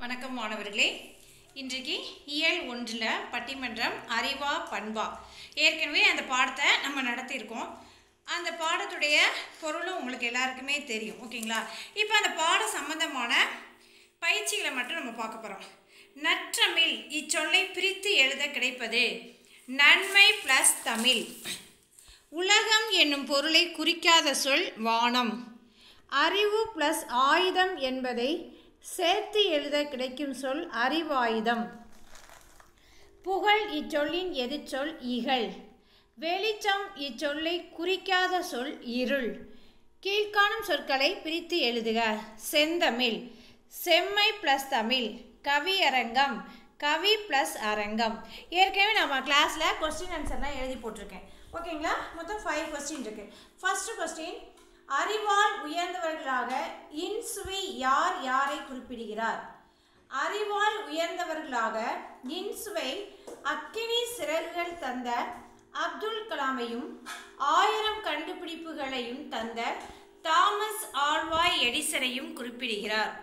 வணக்கம் மாணவர்களே இன்றைக்கு இயல் ஒன்றில் பட்டிமன்றம் அறிவா பண்பா ஏற்கனவே அந்த பாடத்தை நம்ம நடத்தியிருக்கோம் அந்த பாடத்துடைய பொருளும் உங்களுக்கு எல்லாருக்குமே தெரியும் ஓகேங்களா இப்போ அந்த பாட சம்பந்தமான பயிற்சிகளை மட்டும் நம்ம பார்க்க போகிறோம் நற்றமிழ் இச்சொல்லை பிரித்து எழுத கிடைப்பது நன்மை ப்ளஸ் தமிழ் உலகம் என்னும் பொருளை குறிக்காத சொல் வானம் அறிவு ப்ளஸ் ஆயுதம் என்பதை சேர்த்து எழுத கிடைக்கும் சொல் அறிவாயுதம் புகழ் இச்சொல்லின் எதிர்ச்சொல் இகழ் வெளிச்சம் இச்சொல்லை குறிக்காத சொல் இருள் கீழ்காணும் சொற்களை பிரித்து எழுதுக செந்தமிழ் செம்மை ப்ளஸ் தமிழ் கவியரங்கம் கவி ப்ளஸ் அரங்கம் ஏற்கனவே நம்ம கிளாஸில் கொஸ்டின் ஆன்சர்லாம் எழுதி போட்டிருக்கேன் ஓகேங்களா மொத்தம் ஃபைவ் கொஸ்டின் இருக்குது ஃபஸ்ட்டு கொஸ்டின் அறிவால் உயர்ந்தவர்களாக இன்சுவை யார் யாரை குறிப்பிடுகிறார் அறிவால் உயர்ந்தவர்களாக இன்சுவை அக்கினி சிறகுகள் தந்த அப்துல் கலாமையும் ஆயிரம் கண்டுபிடிப்புகளையும் தந்த தாமஸ் ஆல்வாய் எடிசனையும் குறிப்பிடுகிறார்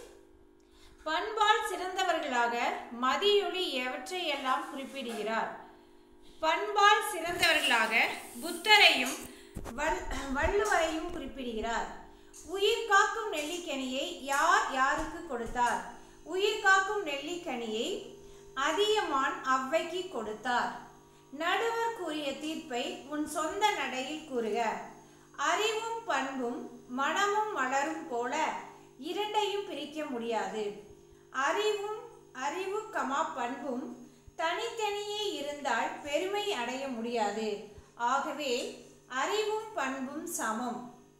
பண்பால் சிறந்தவர்களாக மதியொளி எவற்றையெல்லாம் குறிப்பிடுகிறார் பண்பால் சிறந்தவர்களாக புத்தரையும் வல் வள்ளுவரையும் குறிப்பிடுகிறார் உயிர் காக்கும் நெல்லிக்கனியை யார் யாருக்கு கொடுத்தார் உயிர் காக்கும் நெல்லிக்கனியை அதியமான் அவ்வைக்கு கொடுத்தார் நடுவர் கூறிய தீர்ப்பை உன் சொந்த நடையில் கூறுக அறிவும் பண்பும் மனமும் மலரும் போல இரண்டையும் பிரிக்க முடியாது அறிவும் அறிவு கமா பண்பும் தனித்தனியே இருந்தால் பெருமை அடைய முடியாது ஆகவே அறிவும் பண்பும் சமம்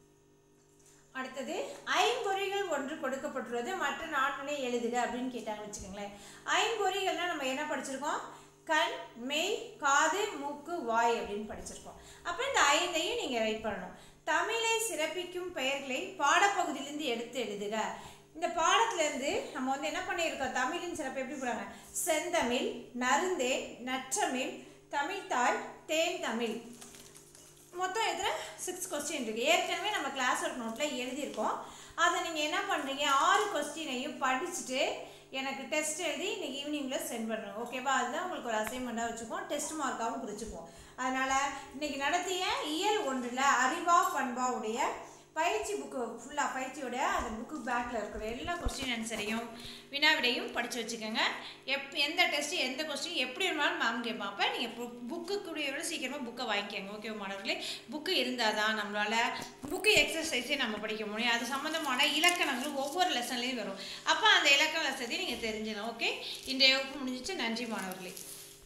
அடுத்தது ஐம்பொறிகள் ஒன்று கொடுக்கப்பட்டுள்ளது மற்ற நான்கினை எழுதுக அப்படின்னு கேட்டாங்க வச்சுக்கோங்களேன் ஐம்பொறிகள்னா நம்ம என்ன படிச்சிருக்கோம் கண் மெய் காது மூக்கு வாய் அப்படின்னு படிச்சிருக்கோம் அப்போ இந்த ஐந்தையும் நீங்கள் ரைட் பண்ணணும் தமிழை சிறப்பிக்கும் பெயர்களை பாடப்பகுதியிலேருந்து எடுத்து எழுதுக இந்த பாடத்துலேருந்து நம்ம வந்து என்ன பண்ணியிருக்கோம் தமிழின் சிறப்பு எப்படி போடுறாங்க செந்தமிழ் நருந்தே நற்றமிழ் தமிழ்தாய் தேன் தமிழ் மொத்தம் எத்தனை சிக்ஸ் கொஸ்டின் இருக்குது ஏற்கனவே நம்ம கிளாஸ் ஒர்க் நோட்டில் எழுதியிருக்கோம் அதை நீங்கள் என்ன பண்ணுறீங்க ஆறு கொஸ்டினையும் படிச்சுட்டு எனக்கு டெஸ்ட் எழுதி இன்னைக்கு ஈவினிங்கில் சென்ட் பண்ணுறோம் ஓகேவா அதுதான் உங்களுக்கு ஒரு அசைன்மெண்ட்டாக வச்சுப்போம் டெஸ்ட் மார்க்காகவும் குறிச்சுப்போம் அதனால் இன்னைக்கு நடத்திய இயல் ஒன்றில் அறிவா பண்பாவுடைய பயிற்சி புக்கு ஃபுல்லாக பயிற்சியோட அந்த புக்கு பேக்கில் இருக்கிற எல்லா கொஸ்டின் ஆன்சரையும் வினாவிடையும் படித்து வச்சுக்கோங்க எப் எந்த டெஸ்ட்டு எந்த கொஸ்டின் எப்படி இருந்தாலும் மேம் கேட்பான் அப்போ நீங்கள் புக்கு கூடிய விட சீக்கிரமாக புக்கை வாங்கிக்கோங்க ஓகே மாணவர்களே புக்கு இருந்தால் தான் நம்மளால் புக்கு எக்ஸசைஸே நம்ம படிக்க முடியும் அது சம்மந்தமான இலக்கணங்கள் ஒவ்வொரு லெசன்லேயும் வரும் அப்போ அந்த இலக்கண லெசத்தையும் நீங்கள் தெரிஞ்சிடலாம் ஓகே இன்றைய வகுப்பு முடிஞ்சிச்சு நன்றி மாணவர்களே